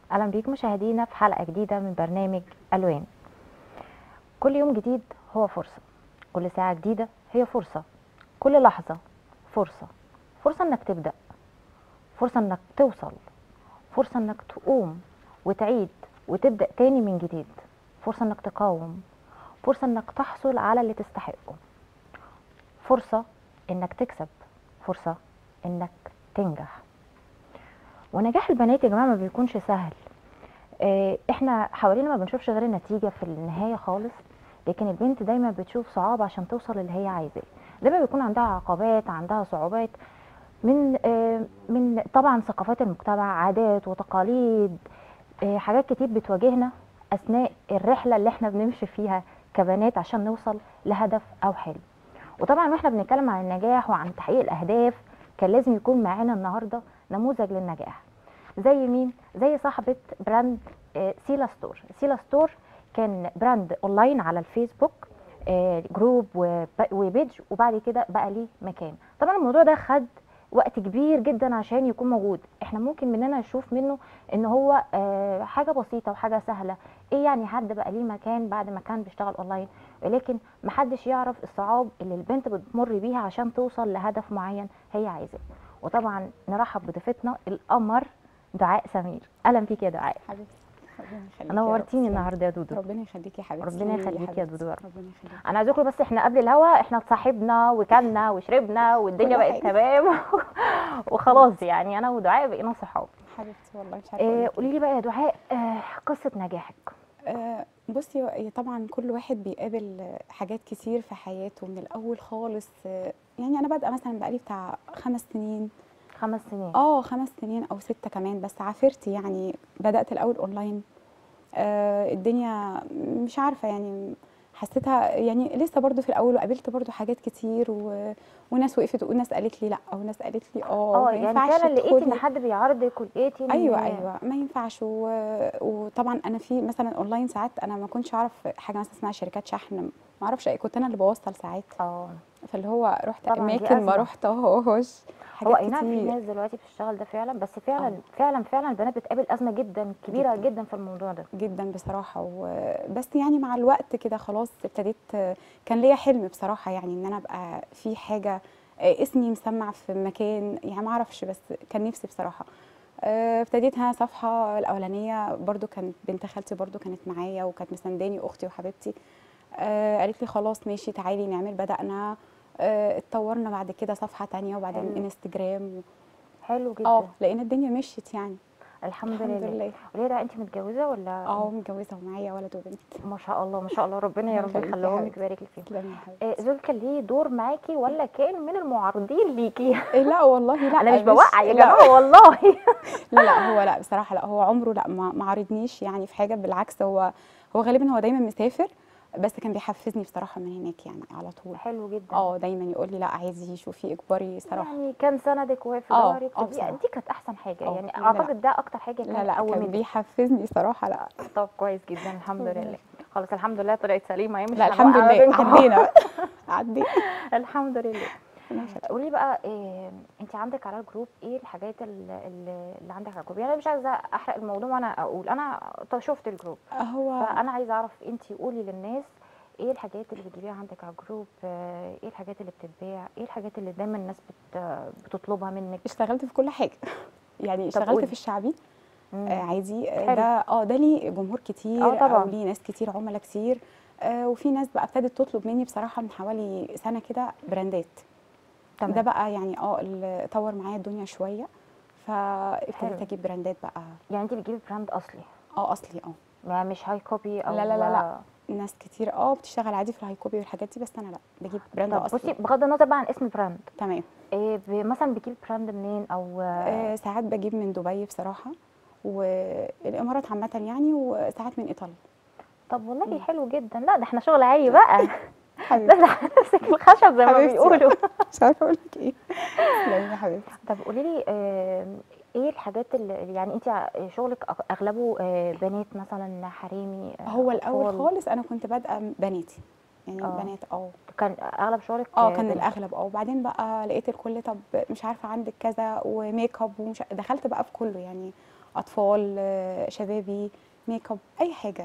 اهلا بيكم مشاهدينا في حلقه جديده من برنامج الوان كل يوم جديد هو فرصه كل ساعه جديده هي فرصه كل لحظه فرصه فرصه انك تبدا فرصه انك توصل فرصه انك تقوم وتعيد وتبدا تاني من جديد فرصه انك تقاوم فرصه انك تحصل على اللي تستحقه فرصه انك تكسب فرصه انك تنجح ونجاح البنات يا جماعه ما بيكونش سهل آه، احنا حوالينا ما بنشوفش غير النتيجه في النهايه خالص لكن البنت دايما بتشوف صعاب عشان توصل اللي هي عايزاه دايما بيكون عندها عقبات عندها صعوبات من آه، من طبعا ثقافات المجتمع عادات وتقاليد آه، حاجات كتير بتواجهنا اثناء الرحله اللي احنا بنمشي فيها كبنات عشان نوصل لهدف او حلم وطبعا واحنا بنتكلم عن النجاح وعن تحقيق الاهداف كان لازم يكون معانا النهارده نموذج للنجاح زي مين زي صاحبه براند آه، سيلا ستور سيلا ستور كان براند اونلاين على الفيسبوك آه، جروب وب- وبيج وبعد كده بقى ليه مكان طبعا الموضوع ده خد وقت كبير جدا عشان يكون موجود احنا ممكن مننا نشوف منه ان هو آه، حاجه بسيطه وحاجه سهله ايه يعني حد بقى ليه مكان بعد ما كان بيشتغل اونلاين ولكن محدش يعرف الصعاب اللي البنت بتمر بيها عشان توصل لهدف معين هي عايزاه وطبعا نرحب بضيفتنا القمر دعاء سمير اهلا بيك يا دعاء حبيبتي ربنا يخليكي يا نورتيني رب. النهارده يا دودو ربنا يخليكي يا حبيبتي ربنا يا يخليكي يا حبيبتي. دودو يا رب. ربنا يخليكي انا عايزاكم بس احنا قبل الهوا احنا اتصاحبنا وكلنا وشربنا والدنيا كل بقت حاجة. تمام وخلاص يعني انا ودعاء بقينا صحاب حبيبتي والله مش عارفه آه، أقول لك قولي لي بقى يا دعاء آه، قصه نجاحك إيه. آه، بصي هي طبعا كل واحد بيقابل آه، حاجات كتير في حياته من الاول خالص آه، يعني انا بادئه مثلا بقالي بتاع خمس سنين خمس سنين اه خمس سنين او ستة كمان بس عافرت يعني بدات الاول اونلاين آه الدنيا مش عارفه يعني حسيتها يعني لسه برضو في الاول وقابلت برضو حاجات كتير و... وناس وقفت وناس قالت لي لا وناس قالت لي اه اه ما يعني ينفعش فعلا لقيتي ان تدخلي. حد بيعرضك ولقيتي ان ايوه ايوه ما ينفعش و... وطبعا انا في مثلا اونلاين ساعات انا ما كنتش اعرف حاجه مثلا اسمها شركات شحن ما اعرفش إيه، كنت انا اللي بوصل ساعات اه فاللي هو رحت طبعاً دي اماكن ما أزمة. رحتهاش هو حاجات اي نعم في كتير ناس دلوقتي بتشتغل ده فعلا بس فعلا آه. فعلا فعلا البنات بتقابل ازمه جدا كبيره جداً. جدا في الموضوع ده جدا بصراحه وبس يعني مع الوقت كده خلاص ابتديت كان ليا حلم بصراحه يعني ان انا ابقى في حاجه اسمي مسمع في مكان يعني ما اعرفش بس كان نفسي بصراحه آه، ابتديت ها صفحه الاولانيه برضو كانت بنت خالتي برضو كانت معايا وكانت مسانداني اختي وحبيبتي آه، قالت لي خلاص ماشي تعالي نعمل بدانا آه، اتطورنا بعد كده صفحه تانية وبعدين حلو. انستجرام حلو جدا اه لقينا الدنيا مشيت يعني الحمد, الحمد لله لله وليه ده انت متجوزه ولا اه متجوزه ومعايا ولد وبنت ما شاء الله ما شاء الله ربنا يا رب يخليكي يا يخليهم لك حبيبتي. ويبارك لك فيهم تسلمي يا حبيبتي آه، زول كان ليه دور معاكي ولا كان من المعارضين ليكي إيه لا والله لا انا مش بوقع يا لا، جماعه والله لا لا هو لا بصراحه لا هو عمره لا ما ما عارضنيش يعني في حاجه بالعكس هو هو غالبا هو دايما مسافر بس كان بيحفزني بصراحه من هناك يعني على طول حلو جدا اه دايما يقول لي لا عايزي شوفي اكبري صراحه يعني كان سندك واقف في آه، ظهرك آه، دي, بصراحة. دي كانت احسن حاجه آه، يعني لا، لا. اعتقد ده اكتر حاجه لا كانت لا كان قومتك بيحفزني صراحه لا طب كويس جدا الحمد ربنا لله خلاص الحمد لله طلعت سليمه هي مش لا الحمد هنوقع لله بينكم. عدينا بقى. عدينا الحمد لله ربنا يخليك. قولي بقى إيه انت عندك على الجروب ايه الحاجات اللي, اللي عندك على الجروب يعني انا مش عايزه احرق الموضوع وانا اقول انا ط- شفت الجروب هو فانا عايزه اعرف انت قولي للناس ايه الحاجات اللي بتجيبيها عندك على الجروب آه، ايه الحاجات اللي بتتباع ايه الحاجات اللي دايما الناس بت بتطلبها منك اشتغلت في كل حاجه يعني اشتغلت قولي. في الشعبي مم. آه عادي آه، حلو. ده اه ده ليه جمهور كتير آه، طبعاً. او ليه ناس كتير عملاء كتير آه وفي ناس بقى ابتدت تطلب مني بصراحه من حوالي سنه كده براندات تمام. ده بقى يعني اه اللي طور معايا الدنيا شويه فابتديت حلو. اجيب براندات بقى يعني انت بتجيبي براند اصلي اه اصلي اه ما مش هاي كوبي او لا لا لا لا. ناس كتير اه بتشتغل عادي في الهاي كوبي والحاجات دي بس انا لا بجيب براند طب اصلي بصي بغض النظر بقى عن اسم البراند تمام إيه ب- مثلا بتجيب براند منين او آه ساعات بجيب من دبي بصراحه والامارات عامه يعني وساعات من ايطاليا طب والله مم. حلو جدا لا ده احنا شغل عالي بقى ده حبيبتي ده نفسك الخشب زي ما حبيبتي. بيقولوا مش عارفه اقول لك ايه تسلمي يا حبيبتي طب قولي لي ايه الحاجات اللي يعني انت شغلك أغ- اغلبه آه، بنات مثلا حريمي آه، هو الاول أطفال. خالص انا كنت بادئه بناتي يعني آه. بنات اه كان اغلب شغلك اه كان بنات. الاغلب اه وبعدين بقى لقيت الكل طب مش عارفه عندك كذا وميك اب ومش دخلت بقى في كله يعني اطفال آه، شبابي ميك اب اي حاجه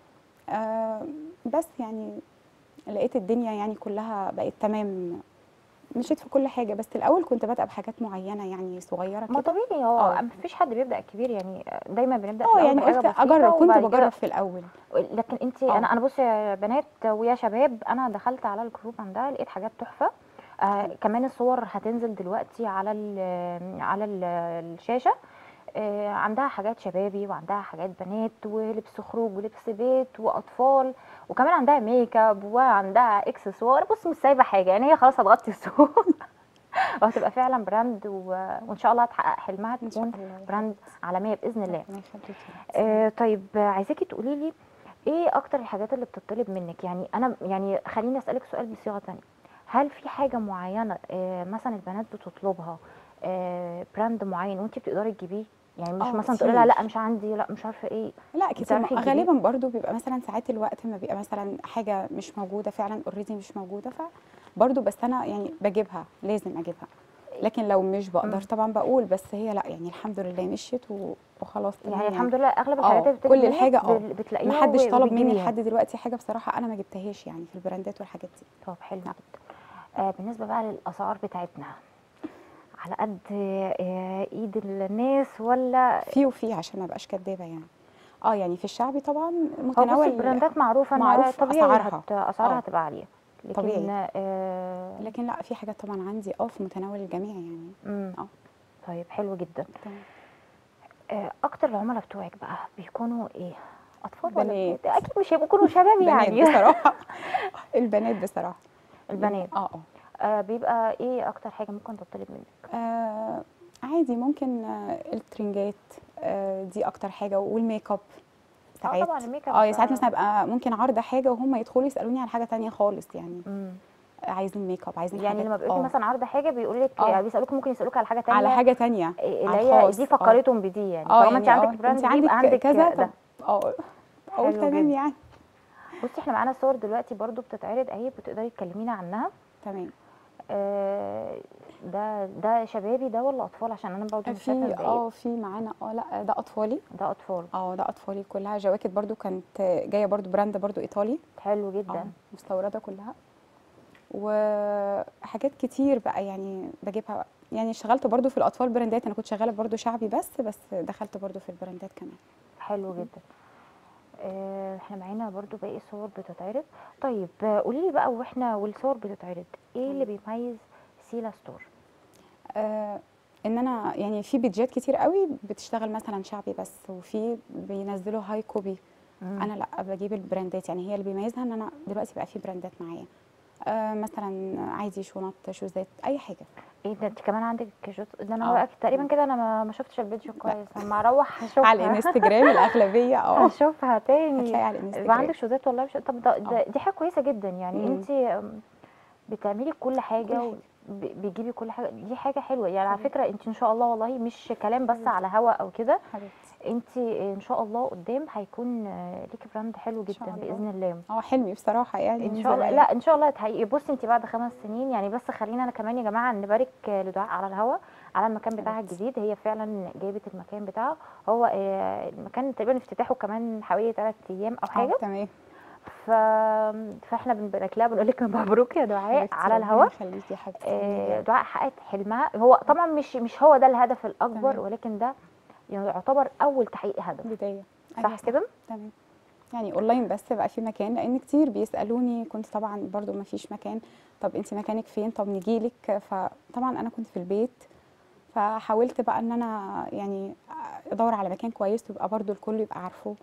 آه، بس يعني لقيت الدنيا يعني كلها بقت تمام مشيت في كل حاجه بس الاول كنت بادئه بحاجات معينه يعني صغيره ما كده طبيعي هو آه. مفيش حد بيبدا كبير يعني دايما بنبدا في اه الأول يعني بحاجة قلت بسيطة اجرب كنت وبعد كده- بجرب في الاول لكن انت آه. انا انا بصي يا بنات ويا شباب انا دخلت على الجروب عندها لقيت حاجات تحفه آه كمان الصور هتنزل دلوقتي على ال على ال الشاشه آه عندها حاجات شبابي وعندها حاجات بنات ولبس خروج ولبس بيت واطفال وكمان عندها ميك اب وعندها اكسسوار بص مش سايبه حاجه يعني هي خلاص هتغطي السوق وهتبقى فعلا براند و... وان شاء الله هتحقق حلمها ان شاء تكون الله براند عالميه باذن الله ربنا يخليكي. آه طيب آه، عايزاكي تقولي لي ايه اكتر الحاجات اللي بتطلب منك يعني انا يعني خليني اسالك سؤال بصيغه تانية هل في حاجه معينه آه مثلا البنات بتطلبها آه براند معين وانت بتقدري تجيبيه يعني مش آه، مثلا تقولي لها لا كتير. مش عندي لا مش عارفه ايه لا كتير بتعرفي ما- تجيبيه؟ غالبا برضو بيبقى مثلا ساعات الوقت ما بيبقى مثلا حاجه مش موجوده فعلا اوريدي مش موجوده فبرضو بس انا يعني بجيبها لازم اجيبها لكن لو مش بقدر مم. طبعا بقول بس هي لا يعني الحمد لله مشيت و- وخلاص تمام يعني الحمد لله اغلب آه، الحاجات اللي بتطلب كل منك الحاجة آه. بال- بتلاقيها ما حدش و- طلب مني وبتجيبيها. لحد دلوقتي حاجه بصراحه انا ما جبتهاش يعني في البراندات والحاجات دي طب حلو لا. جدا آه بالنسبه بقى للاسعار بتاعتنا على قد آه ايد الناس ولا في وفي عشان ما ابقاش كدابه يعني اه يعني في الشعبي طبعا هو بصي متناول البراندات معروفه انها معروف طبيعي أسعارها. هت... اسعارها آه. هتبقى عاليه لكن طبيعي. آه... لكن لا في حاجات طبعا عندي اه في متناول الجميع يعني مم. آه. طيب حلو جدا تمام. آه اكتر العملاء بتوعك بقى بيكونوا ايه اطفال ولا بنات. بنات اكيد مش هيبقوا كلهم شباب بنات يعني بصراحه البنات بصراحه البنات اه اه آه بيبقى ايه اكتر حاجه ممكن تطلب منك آه، عادي ممكن آه الترنجات آه دي اكتر حاجه والميك اب ساعات طبعاً الميك اب اه ساعات بقى- مثلا يبقى ممكن عرض حاجه وهم يدخلوا يسالوني على حاجه تانية خالص يعني مم. عايزين ميك اب عايزين يعني حاجات- لما بيقولوا آه، مثلا عرض حاجه بيقولوا لك آه. يعني بيسالوك ممكن يسالوك على حاجه تانية على حاجه تانية اللي على هي الخاص، دي آه. فكرتهم بدي يعني اه طالما انت يعني عندك آه، براند انت يبقى عندك عندك كذا ده طب اه اقول حلو تمام جدا. يعني بصي احنا معانا صور دلوقتي برضو بتتعرض اهي بتقدري تكلمينا عنها تمام آه، ده ده شبابي ده ولا اطفال عشان انا برضو مش فاكره في ازاي اه في معانا اه لا ده اطفالي ده اطفال اه ده اطفالي كلها جواكت برضو كانت جايه برضو براند برضو ايطالي حلو اه جدا مستورده كلها وحاجات كتير بقى يعني بجيبها بقى. يعني اشتغلت برضو في الاطفال براندات انا كنت شغاله برضو شعبي بس بس دخلت برضو في البراندات كمان حلو جدا آه، احنا معانا برضو باقي صور بتتعرض طيب آه، قولي لي بقى واحنا والصور بتتعرض ايه اللي بيميز سيلا ستور آه ان انا يعني في بيدجات كتير قوي بتشتغل مثلا شعبي بس وفي بينزلوا هاي كوبي انا لا بجيب البراندات يعني هي اللي بيميزها ان انا دلوقتي بقى في براندات معايا آه مثلا عادي شنط شوزات اي حاجه ايه ده انت كمان عندك جوز ده انا آه. بقى تقريبا كده انا ما, ما شفتش الفيديو كويس اما اروح اشوفها على الانستجرام الاغلبيه اه هشوفها تاني هتلاقي على يبقى الانستجرام عندك شوزات والله مش طب ده, ده آه. دي حاجه كويسه جدا يعني مم. انت بتعملي كل حاجه, كل و- حاجة. ب- بتجيبي كل حاجه دي حاجه حلوه يعني على طبعا. فكره انت ان شاء الله والله مش كلام بس مم. على هوا او كده حبيبتي انت ان شاء الله قدام هيكون آه، ليكي براند حلو شاء جدا الله. باذن الله اه حلمي بصراحه يعني ان من شاء الله زمان. لا ان شاء الله هتحققي بصي انت بعد خمس سنين يعني بس خلينا انا كمان يا جماعه نبارك آه، لدعاء على الهوا على المكان بتاعها حبيبتي. الجديد هي فعلا جابت المكان بتاعها هو آه، المكان تقريبا افتتاحه كمان حوالي 3 ايام او اه حاجه تمام ف... فاحنا بنبارك لها بنقول لك مبروك يا دعاء حبيبتي، على ربنا الهوا يخليكي يا حبيبتي آه، دعاء حققت حلمها هو طبعا مش مش هو ده الهدف الاكبر تمام. ولكن ده يعني يعتبر اول تحقيق هدف بدايه صح أيوة كده تمام يعني اونلاين بس بقى في مكان لان كتير بيسالوني كنت طبعا برضو ما فيش مكان طب انت مكانك فين طب نجيلك فطبعا انا كنت في البيت فحاولت بقى ان انا يعني ادور على مكان كويس ويبقى برضو الكل يبقى عارفه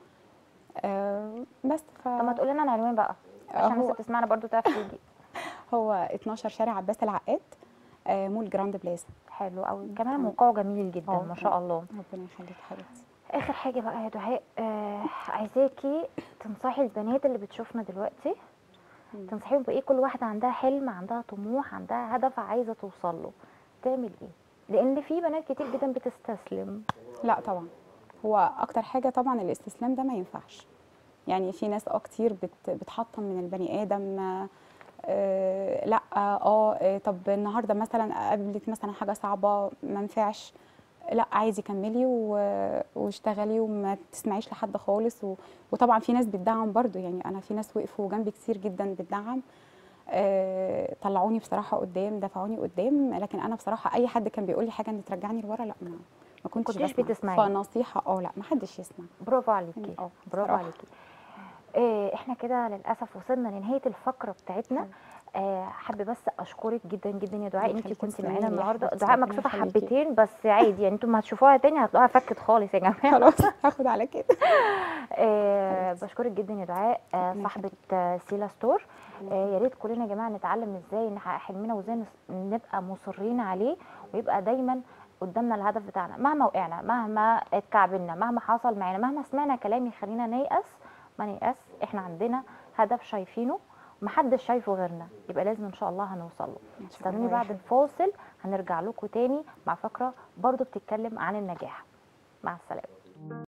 آه بس ف طب ما تقولي لنا العنوان بقى عشان الناس هو- اللي بتسمعنا برضو تعرف تيجي هو 12 شارع عباس العقاد آه مول جراند بلازا حلو قوي كمان تمام. موقعه جميل جدا اه، ما شاء الله ربنا يخليك حبيبتي اخر حاجه بقى يا دعاء آه عايزاكي تنصحي البنات اللي بتشوفنا دلوقتي مم. تنصحيهم بايه كل واحده عندها حلم عندها طموح عندها هدف عايزه توصل له تعمل ايه لان في بنات كتير جدا بتستسلم لا طبعا هو اكتر حاجه طبعا الاستسلام ده ما ينفعش يعني في ناس اه كتير بت بتحطم من البني ادم آه آه، لا اه آه، طب النهارده مثلا قابلت مثلا حاجه صعبه ما نفعش لا عايزي كملي و- واشتغلي وما تسمعيش لحد خالص و... وطبعا في ناس بتدعم برضو يعني انا في ناس وقفوا جنبي كتير جدا بتدعم آه، طلعوني بصراحه قدام دفعوني قدام لكن انا بصراحه اي حد كان بيقول لي حاجه ان ترجعني لورا لا ما ما كنتش كنتيش بسمع. بتسمعي. فنصيحه اه لا ما حدش يسمع برافو عليكي يعني اه برافو بصراحة. عليكي إيه احنا كده للاسف وصلنا لنهايه الفقره بتاعتنا آه حابه بس اشكرك جدا جدا يا دعاء الله انت يخليكي كنت تسلمي معانا لي يا النهارده حبيبتي، دعاء ربنا مكسوفه يخليكي. حبتين بس عادي يعني انتم ما هتشوفوها تاني هتلاقوها فكت خالص يا جماعه خلاص هاخد على كده آه بشكرك جدا يا دعاء آه ربنا صاحبه آه سيلا ستور آه يا ريت كلنا يا جماعه نتعلم ازاي نحقق حلمنا وازاي نس- نبقى مصرين عليه ويبقى دايما قدامنا الهدف بتاعنا مهما وقعنا مهما اتكعبلنا مهما حصل معانا مهما سمعنا كلام يخلينا نيأس ما نيأس احنا عندنا هدف شايفينه محدش شايفه غيرنا يبقى لازم ان شاء الله هنوصل له إن شاء استنوني الله يا بعد الفاصل هنرجع لكم تاني مع فقره برضو بتتكلم عن النجاح مع السلامه